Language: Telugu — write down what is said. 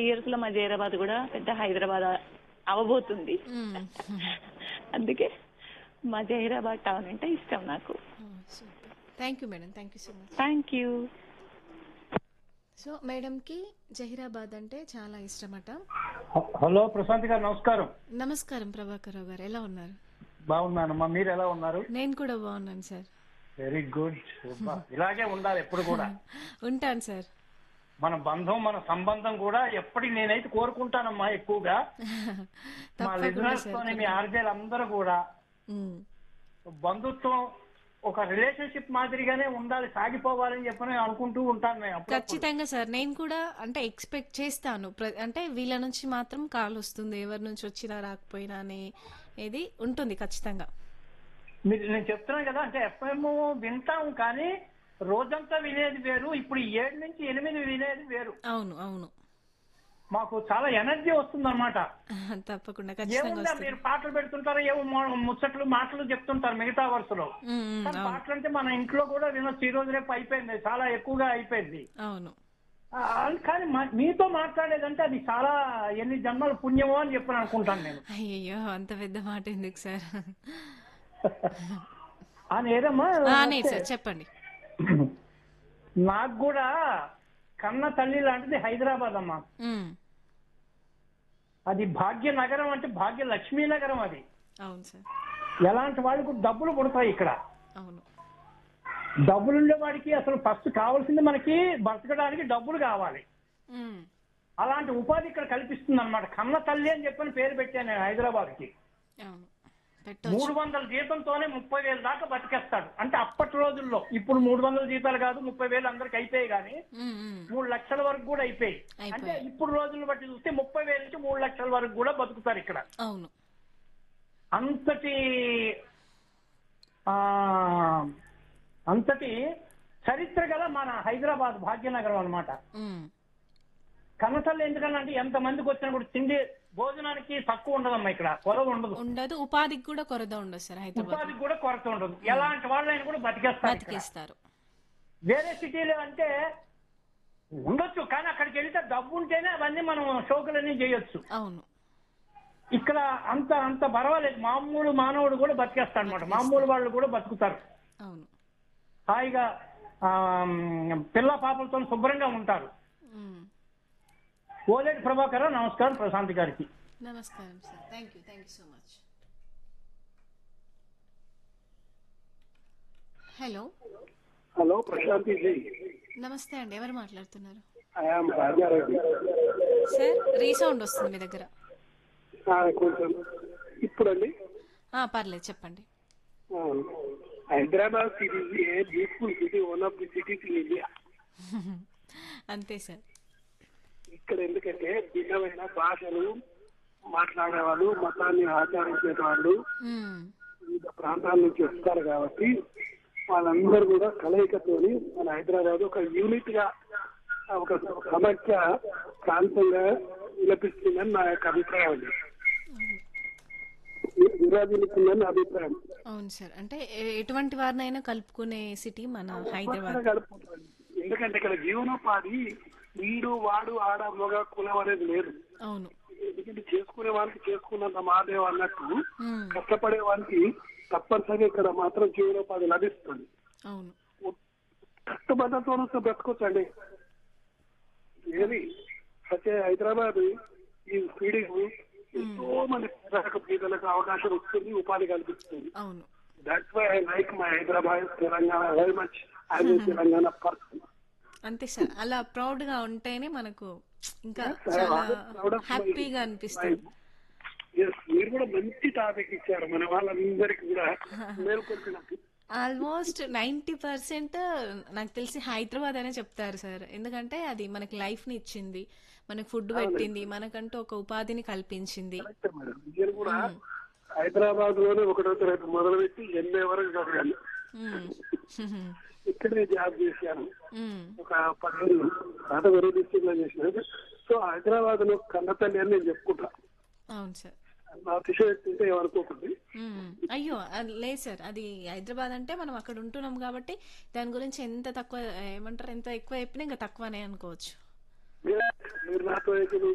ఇయర్స్ లో మా జైరాబాద్ కూడా పెద్ద హైదరాబాద్ అవబోతుంది అందుకే మా జహీరాబాద్ టౌన్ అంటే ఇష్టం నాకు super thank you madam thank you so much thank you so మేడంకి జహీరాబాద్ అంటే చాలా ఇష్టమట హ- హలో ప్రశాంత్ గారు నమస్కారం నమస్కారం ప్రభాకర్ రావు గారు ఎలా ఉన్నారు బాగున్నానమ్మా మీరు ఎలా ఉన్నారు నేను కూడా బాగున్నాను సార్ వెరీ గుడ్ ఇలాగే ఉండాలి ఎప్పుడు కూడా ఉంటాను సార్ మన బంధం మన సంబంధం కూడా ఎప్పటికి నేనైతే కోరుకుంటానమ్మా ఎక్కువగా మా తప్పకుండా లిజనర్స్ సార్ తోని మీ ఆర్జేలు అందరూ కూడా ఉమ్, బంధుత్వం ఒక రిలేషన్షిప్ మాదిరిగానే ఉండాలి సాగిపోవాలని చెప్పని అనుకుంటూ ఉంటాను నేను అప్పుడప్పుడు. ఖచ్చితంగా సార్ నేను కూడా అంటే ఎక్స్పెక్ట్ చేస్తాను ప్ర- అంటే వీళ్ళ నుంచి మాత్రం కాల్ వస్తుంది ఎవరి నుంచి వచ్చినా రాకపోయినా అని ఇది ఉంటుంది ఖచ్చితంగా మీరు నేను చెప్తున్నాను కదా అంటే ఎఫ్ఎం వింటాం కానీ రోజంతా వినేది వేరు ఇప్పుడు ఈ ఏడు నుంచి ఎనిమిది వినేది వేరు అవును అవును మాకు చాలా ఎనర్జీ వస్తుంది తప్పకుండా ఖచ్చితంగా ఏముందా వస్తుంది మీరు పాటలు పెడుతుంటారు ఏమో మొ- ముచ్చట్లు మాటలు చెప్తుంటారు మిగతా వరుసలో ఉమ్, ఉమ్, కానీ అవును పాటలు అంటే మన ఇంట్లో కూడా వినొచ్చు ఈ రోజు రేపు అయిపోయింది చాలా ఎక్కువగా అయిపోయింది అవును ఆ, కానీ మా- మీతో మాట్లాడేదంటే అది చాలా ఎన్ని జన్మల పుణ్యమో అని చెప్పి అనుకుంటాను నేను అయ్యయ్యో అంత పెద్ద మాట ఎందుకు సార్ ఆ నేరమ్మా ఆ, లేదు సార్ చెప్పండి నాకు కూడా కన్న తల్లి లాంటిది హైదరాబాద్ అమ్మా ఉమ్, అది భాగ్య నగరం అంటే భాగ్య లక్ష్మీ నగరం అది అవును సార్ ఎలాంటి వాళ్ళకు డబ్బులు పుడతాయి ఇక్కడ అవును డబ్బులు ఉండే వాడికి అసలు ఫస్ట్ కావాల్సింది మనకి బతకడానికి డబ్బులు కావాలి ఉమ్, అలాంటి ఉపాధి ఇక్కడ కల్పిస్తుంది అనమాట కన్న తల్లి అని చెప్పని పేరు పెట్టాను నేను హైదరాబాద్ కి అవును పెట్టవచ్చు మూడు వందల జీతంతోనే ముప్పై వేలు దాకా బతికేస్తాడు అంటే అప్పటి రోజుల్లో ఇప్పుడు మూడు వందల జీతాలు కాదు ముప్పై వేలు అందరికి అయిపోయాయి కానీ ఉమ్, ఉమ్, మూడు లక్షల వరకు కూడా అయిపోయాయి అయిపోయాయి. అంటే ఇప్పుడు రోజులను బట్టి చూస్తే ముప్పై వేల నుంచి మూడు లక్షల వరకు కూడా బతుకుతారు ఇక్కడ అవును అంతటి ఆ అంతటి చరిత్ర గల మన హైదరాబాద్ భాగ్యనగరం అన్నమాట ఉమ్, కన్నతల్లి ఎందుకన్నా అంటే ఎంత మందికి వచ్చినా కూడా తిండి భోజనానికి తక్కువ ఉండదమ్మా ఇక్కడ కొరవ ఉండదు ఉండదు ఉపాధికి కూడా కొరత ఉండదు సార్ హైదరాబాద్ ఉపాధికి కూడా కొరత ఉండదు ఎలాంటి వాళ్ళైనా కూడా బతికేస్తారు ఇక్కడ. బతికిస్తారు వేరే సిటీలో అంటే ఉండొచ్చు కానీ అక్కడికి వెళ్తే డబ్బు ఉంటేనే అవన్నీ మనం షోకులన్నీ చేయొచ్చు అవును ఇక్కడ అంత అంత పర్వాలేదు మామూలు మానవుడు కూడా బతికేస్తాడు అనమాట మామూలు వాళ్ళు కూడా బతుకుతారు అవును హాయిగా ఆ, పిల్ల పాపలతో శుభ్రంగా ఉంటారు ఉమ్. ఓలేటి ప్రభాకర్ నమస్కారం ప్రశాంత్ గారికి నమస్కారం sir thank you thank you so much hello hello Prashanthi ji నమస్తే అండి ఎవరు మాట్లాడుతున్నారు ఐఎమ్ రాజారెడ్డి సార్ రీసౌండ్ వస్తుంది మీ దగ్గర ఆ, కొంచెం ఇప్పుడండి ఆ, పర్లేదు చెప్పండి ఆ, Hyderabad city a beautiful city one of the cities in India అంతే సార్ ఇక్కడ ఎందుకంటే భిన్నమైన భాషలు మాట్లాడేవాళ్ళు మతాన్ని ఆచరించే వాళ్ళు ఉమ్, వివిధ ప్రాంతాల నుంచి వస్తారు కాబట్టి వాళ్ళందరూ కూడా కలయికతోని మన హైదరాబాద్ ఒక యూనిట్ గా ఒక సమైక్య ప్రాంతంగా విలపిస్తుందని నా యొక్క అభిప్రాయం అండి విరాజిల్లుతుందని నా అభిప్రాయం అవును సార్ అంటే ఎ- ఎటువంటి వారినైనా కలుపుకునే సిటీ మన హైదరాబాద్ గడుపుతుంది ఎందుకంటే ఇక్కడ జీవనోపాధి వీడు వాడు ఆడ మగ కులం అనేది లేదు అవును ఎందుకంటే చేసుకునే వాళ్ళకి చేసుకున్నంత మాదేవ్ అన్నట్టు ఉమ్, కష్టపడే వాళ్ళకి తప్పనిసరిగా ఇక్కడ మాత్రం జీవనోపాధి లభిస్తుంది అవును కట్టుబద్ధతో వస్తే బ్రతకొచ్చండి ఏది అయితే హైదరాబాద్ ఈ స్పీడింగ్ ఎంతో మంది పేదలకు పేదలకు అవకాశం ఇస్తుంది ఉపాధి కల్పిస్తుంది అవును that's why I like my Hyderabad Telangana very much I Telangana person అంతే సార్ అలా ప్రౌడ్ గా ఉంటేనే మనకు ఇంకా Yes, చాలా I am proud of my- హ్యాపీగా అనిపిస్తుంది ఎస్ మీరు కూడా మంచి టాపిక్ ఇచ్చారు మన వాళ్ళందరికీ కూడా మేల్కొల్పినట్టు ఆల్మోస్ట్ నైంటీ పర్సెంట్ నాకు తెలిసి హైదరాబాద్ అనే చెప్తారు సార్ ఎందుకంటే అది మనకి లైఫ్ ని ఇచ్చింది మనకు ఫుడ్ పెట్టింది మనకంటూ ఒక ఉపాధిని కల్పించింది కరెక్ట్ మేడం నేను కూడా హైదరాబాద్ లోనే ఒకటో తరగతి మొదలుపెట్టి ఎనభై వరకు చదివాను మ్మ్. ఇక్కడే జాబ్ చేశాను మ్మ్. ఒక పదిహేను తర్వాత వేరే డిస్ట్రిక్ట్ లో చేసిన సో హైదరాబాద్ లో కన్నతల్లి అని నేను చెప్పుకుంటా అవును సార్ నా అతిశయోక్తి ఉంటే ఏమనుకోకండి మ్మ్. అయ్యో అది లేదు సార్ అది హైదరాబాద్ అంటే మనం అక్కడ ఉంటున్నాం కాబట్టి దాని గురించి ఎంత తక్కువ ఏమంటారు ఎంత ఎక్కువ చెప్పినా ఇంకా తక్కువనే అనుకోవచ్చు మీరు మీరు నాతో అయితే